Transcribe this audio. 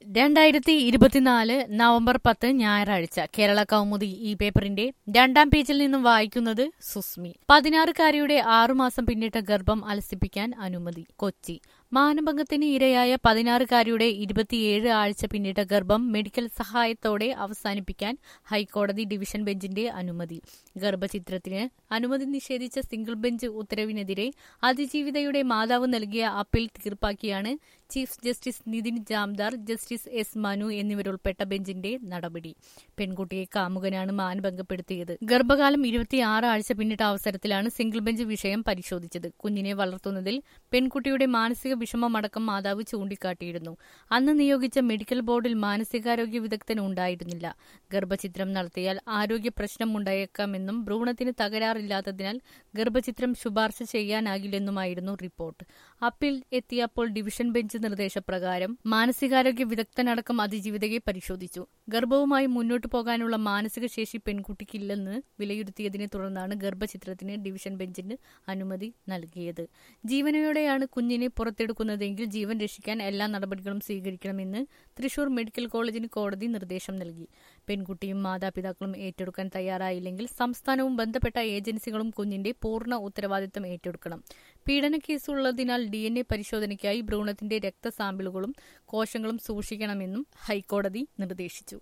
രണ്ടായിരത്തി ഇരുപത്തിനാല് നവംബർ പത്ത് ഞായറാഴ്ച കേരള കൗമുദി ഈ പേപ്പറിന്റെ രണ്ടാം പേജിൽ നിന്നും വായിക്കുന്നത് സുസ്മി പതിനാറുകാരിയുടെ ആറുമാസം പിന്നിട്ട ഗർഭം അലസിപ്പിക്കാൻ അനുമതി കൊച്ചി മാനഭംഗത്തിന് ഇരയായ പതിനാറുകാരിയുടെ ഇരുപത്തിയേഴ് ആഴ്ച പിന്നിട്ട ഗർഭം മെഡിക്കൽ സഹായത്തോടെ അവസാനിപ്പിക്കാൻ ഹൈക്കോടതി ഡിവിഷൻ ബെഞ്ചിന്റെ അനുമതി ഗർഭചിത്രത്തിന് അനുമതി നിഷേധിച്ച സിംഗിൾ ബെഞ്ച് ഉത്തരവിനെതിരെ അതിജീവിതയുടെ മാതാവ് നൽകിയ അപ്പീൽ തീർപ്പാക്കിയാണ് chief justice Nitin Jamdar justice S Manu എന്നിവരുൾപ്പെട്ട ബെഞ്ചിന്റെ നടപടി പെൺകുട്ടിയെ കാമുകനാണ് മാനഭംഗപ്പെടുത്തിയത് ഗർഭകാലം ഇരുപത്തിയാറ് ആഴ്ച പിന്നിട്ട അവസരത്തിലാണ് സിംഗിൾ ബെഞ്ച് വിഷയം പരിശോധിച്ചത് കുഞ്ഞിനെ വളർത്തുന്നതിൽ പെൺകുട്ടിയുടെ മാനസിക വിഷമമടക്കം മാതാവ് ചൂണ്ടിക്കാട്ടിയിരുന്നു അന്ന് നിയോഗിച്ച മെഡിക്കൽ ബോർഡിൽ മാനസികാരോഗ്യ വിദഗ്ധൻ ഉണ്ടായിരുന്നില്ല ഗർഭചിത്രം നടത്തിയാൽ ആരോഗ്യ പ്രശ്നം ഉണ്ടായേക്കാമെന്നും ഭ്രൂണത്തിന് തകരാറില്ലാത്തതിനാൽ ഗർഭചിത്രം ശുപാർശ ചെയ്യാനാകില്ലെന്നുമായിരുന്നു റിപ്പോർട്ട് അപ്പീൽ എത്തിയപ്പോൾ ഡിവിഷൻ ബെഞ്ച് നിർദ്ദേശപ്രകാരം മാനസികാരോഗ്യ വിദഗ്ധനടക്കം അതിജീവിതയെ പരിശോധിച്ചു ഗർഭവുമായി മുന്നോട്ടു പോകാനുള്ള മാനസിക ശേഷി പെൺകുട്ടിക്കില്ലെന്ന് വിലയിരുത്തിയതിനെ തുടർന്നാണ് ഗർഭചിത്രത്തിന് ഡിവിഷൻ ബെഞ്ചിന് അനുമതി നൽകിയത് ജീവനയോടെയാണ് കുഞ്ഞിനെ പുറത്തെടുക്കുന്നതെങ്കിൽ ജീവൻ രക്ഷിക്കാൻ എല്ലാ നടപടികളും സ്വീകരിക്കണമെന്ന് തൃശൂർ മെഡിക്കൽ കോളേജിന് കോടതി നിർദ്ദേശം നൽകി പെൺകുട്ടിയും മാതാപിതാക്കളും ഏറ്റെടുക്കാൻ തയ്യാറായില്ലെങ്കിൽ സംസ്ഥാനവും ബന്ധപ്പെട്ട ഏജൻസികളും കുഞ്ഞിന്റെ പൂർണ്ണ ഉത്തരവാദിത്തം ഏറ്റെടുക്കണം പീഡന കേസുള്ളതിനാൽ ഡി എൻ എ പരിശോധനയ്ക്കായി ഭ്രൂണത്തിന്റെ രക്തസാമ്പിളുകളും കോശങ്ങളും സൂക്ഷിക്കണമെന്നും ഹൈക്കോടതി നിർദ്ദേശിച്ചു